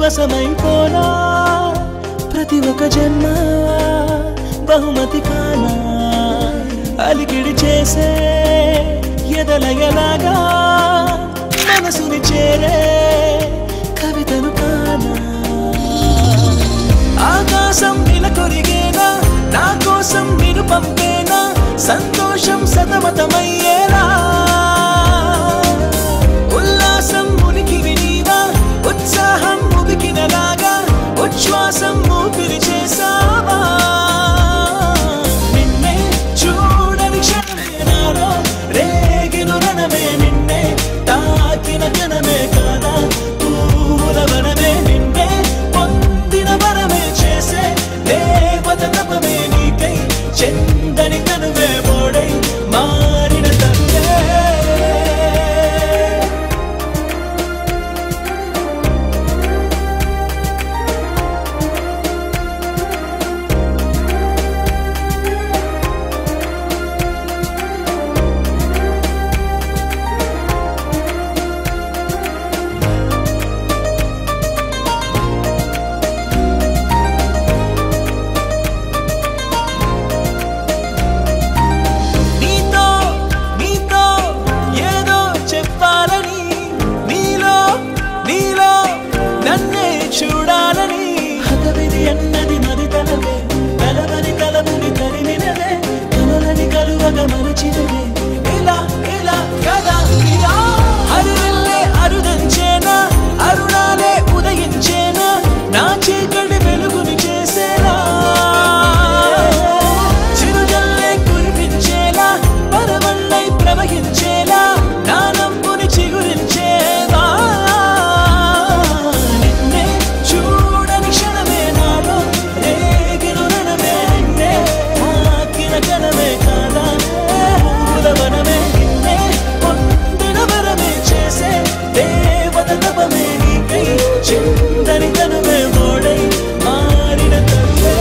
వశమైపోనా ప్రతి ఒక్క జన్మ బహుమతి కానా అలికిడి చేసే ఎదలయలాగా మనసుని చేరే కవితను కానా ఆకాశం నిలకొరిగేనా నా కోసం మీరు పంపేనా సంతోషం సతమతమయ్యేలా ఉల్లాసం ఉనికి వినీవా ఉత్సాహం ఉబికినలాగా ఉచ్ఛ్వాసం ఊపిరి చేసావా నిన్నే చూడని క్షణమే నాలో రేగిన రణమే నిన్నే తాకిన క్షణమే కాదా పూల వనమే నిన్నే పొందిన వరమే చేసే దేవత తపమే నీకై చెందని తనువే మోడై మారిన తనువే నీతో నీతో ఏదో చెప్పాలని నీలో నీలో నన్నే చూడాలని హతవిధి అన్నది మది తలవే తలవని తలపుని తరిమినదే కలలని కలువగ మరచినదే ఇలా ఇలా కదా ఇలా అరువెల్లే అరుదంచేనా అరుణాలే ఉదయించేనా నా చీకటి వెలుగుని చేసేలా చిరుజల్లే కురిపించేలా పరవళ్ళై ప్రవహించేలా నా నమ్ముని చిగురించేవా నిన్నే చూడని క్షణమే నాలో రేగిన రణమే నిన్నే తాకిన కణమే కాదా పూల వనమే నిన్నే పొందిన వరమే చేసే దేవత తపమే నీకై చిందని తనువే మోడై మారిన తనువే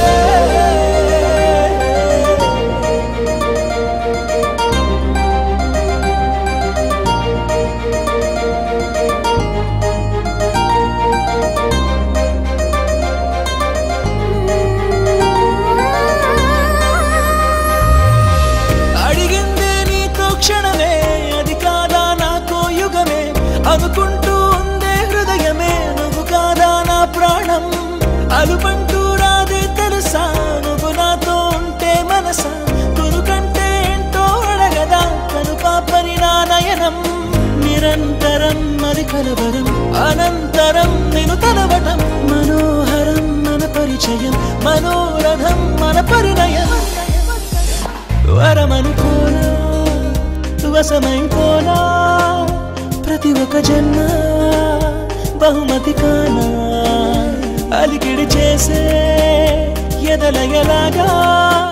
అడిగిందే నీతో క్షణమే అది కాదా నాకో యుగమే అనుకుంటూ ఉందే హృదయమే నువ్వు కాదా నా ప్రాణం అలుపంటూ రాదే తెలుసా నువ్వు నాతో ఉంటే మనసా కొనుకంటే ఏంటో అడగదా కను పాపని నా నయనం నిరంతరం మరి కలవరం అనంతరం నేను తలవటం మనోహరం మన పరిచయం మనోరథం మన పరిణయం వరమనుకోనా వశమైపోనా ప్రతి ఒక్క జన్మ బహుమతి కానా అలికిడి చేసే ఎదలయలాగా